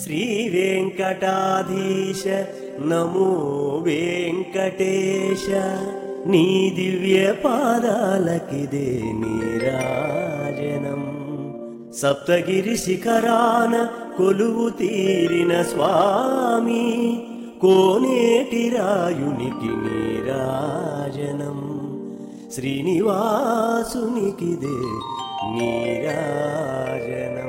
శ్రీ వెంకటాధీశ నమో వెంకటేశ నీ దివ్య పాదాలకిదే నీరాజనం సప్తగిరి శిఖరాన కొలువు తీరిన స్వామి కోనేటి రాయునికి నీరాజనం శ్రీనివాసునికిదే నీరాజనం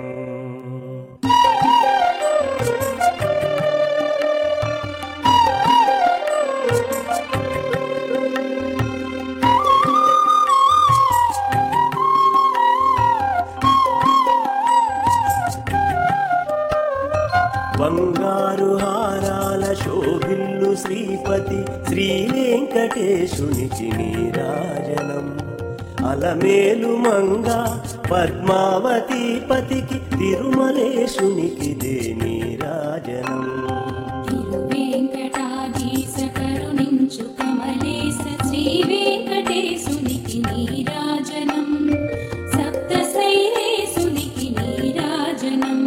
బంగారు హారాల శోభిల్లు శ్రీపతి శ్రీ వెంకటేశునికి నీరాజనం అలమేలు మంగ పద్మావతి పతికి తిరుమలేశునికి దే నీరాజనం తిరువేంకటాధీశ కరుణించు కమలేశ శ్రీ వెంకటేశునికి నీరాజనం సప్త శైలేశునికి నీరాజనం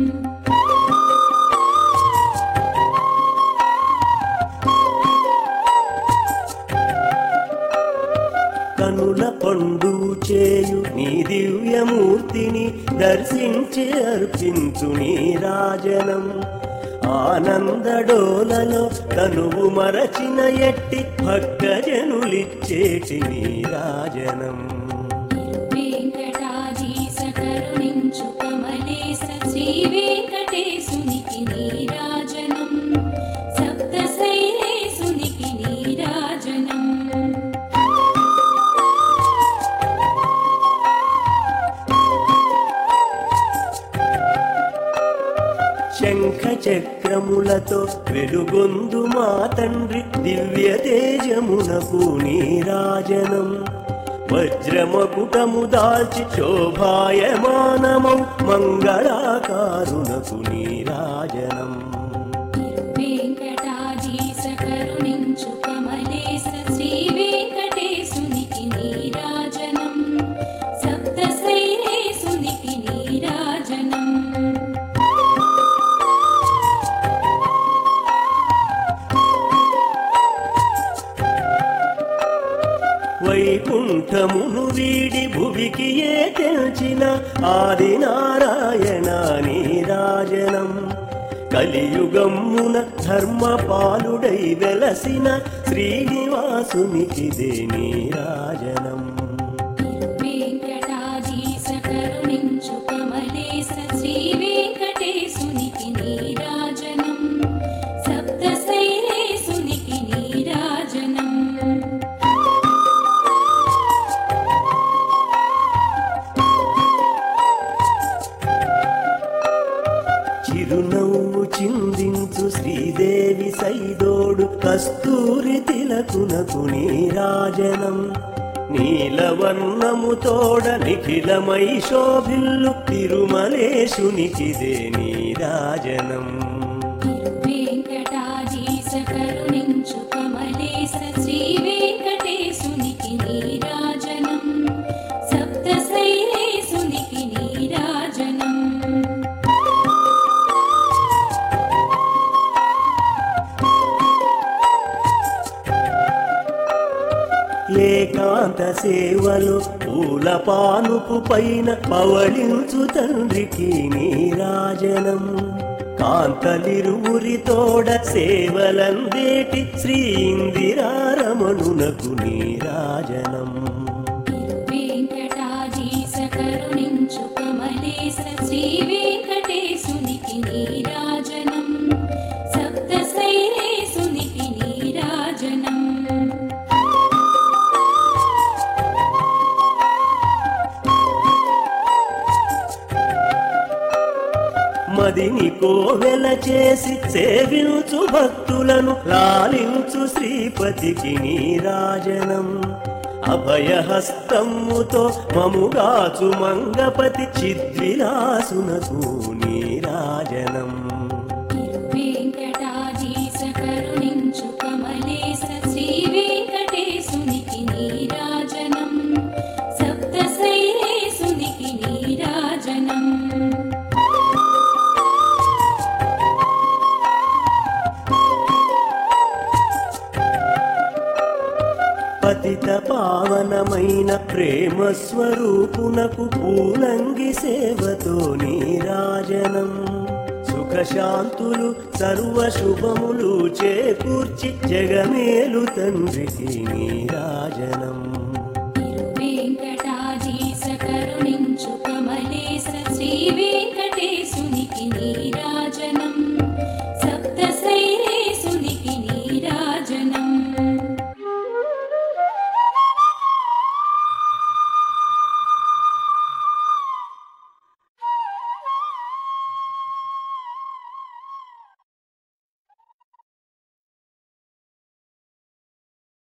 కనుల పండు చేయు నీ దివ్యమూర్తిని దర్శించి అర్పించు నీరాజనం ఆనందడోలలో తనువు మరచిన ఎట్టి భక్తజనులిచ్చేటి నీరాజనం తిరువేంకటాధీశ కరుణించు కమలేశ శ్రీ వెంకటేశునికి నీరాజనం సప్త శైలేశునికి నీరాజనం శంఖ చక్రములతో వెలుగొందు మా తండ్రి దివ్య తేజమునకు నీరాజనం వజ్రమకుటము దాల్చి శోభాయమానమౌ మంగళాకారునకు నీరాజనం తిరువేంకటాధీశ కరుణించు కమలేశ శ్రీ వెంకటేశునికి నీరాజనం సప్త శైలేశునికి నీరాజనం వైకుంఠమును వీడి భువికి ఏ తెల్చిన ఆది నారాయణ నీరాజనం కలియుగమ్మున ధర్మపాలుడై వెలసిన శ్రీనివాసునికి దే నీరాజనం తిరువేంకటాధీశ కరుణించు కమలేశ శ్రీ వెంకటేశునికి నీరాజనం సప్త శైలేశునికి నీరాజనం చిరునవ్వు చిందించు శ్రీదేవి సైదోడు కస్తూరి తిలకునకు నీరాజనం నీలవర్ణము తోడ నిఖిలమై శోభిల్లు తిరుమలేశునికిదే నీరాజనం తిరువేంకటాధీశ కరుణించు కమలేశ శ్రీ వెంకటేశునికి నీరాజనం సప్త శైలేశునికి నీరాజనం ఏకాంత సేవలు పూల పానుపు పైన పవళించు తండ్రికి నీరాజనం కాంతలిరువురి తోడ సేవలందేటి శ్రీ ఇందిరారమణునకు నీరాజనం తిరువేంకటాధీశ కరుణించు కమలేశ శ్రీ వెంకటేశునికి నీరాజనం సప్త శైలేశునికి నీరాజనం మదిని కోవెల చేసి సేవించు భక్తులను లాలించు శ్రీపతికి నీరాజనం అభయహస్తముతో మముగాచు మంగపతి చిద్విలాసునకు నీరాజనం తిరువేంకటాధీశ కరుణించు కమలేశ శ్రీ వెంకటేశునికి నీరాజనం సప్త శైలేశునికి నీరాజనం పతిత పావనమైన ప్రేమ స్వరూపునకు పూలంగి సేవతో నీరాజనం సుఖశాంతులు సర్వ శుభములు చేకూర్చి జగమేలు తండ్రికి నీరాజనం తిరువేంకటాధీశ కరుణించు కమలేశ శ్రీ వెంకటేశునికి నీరాజనం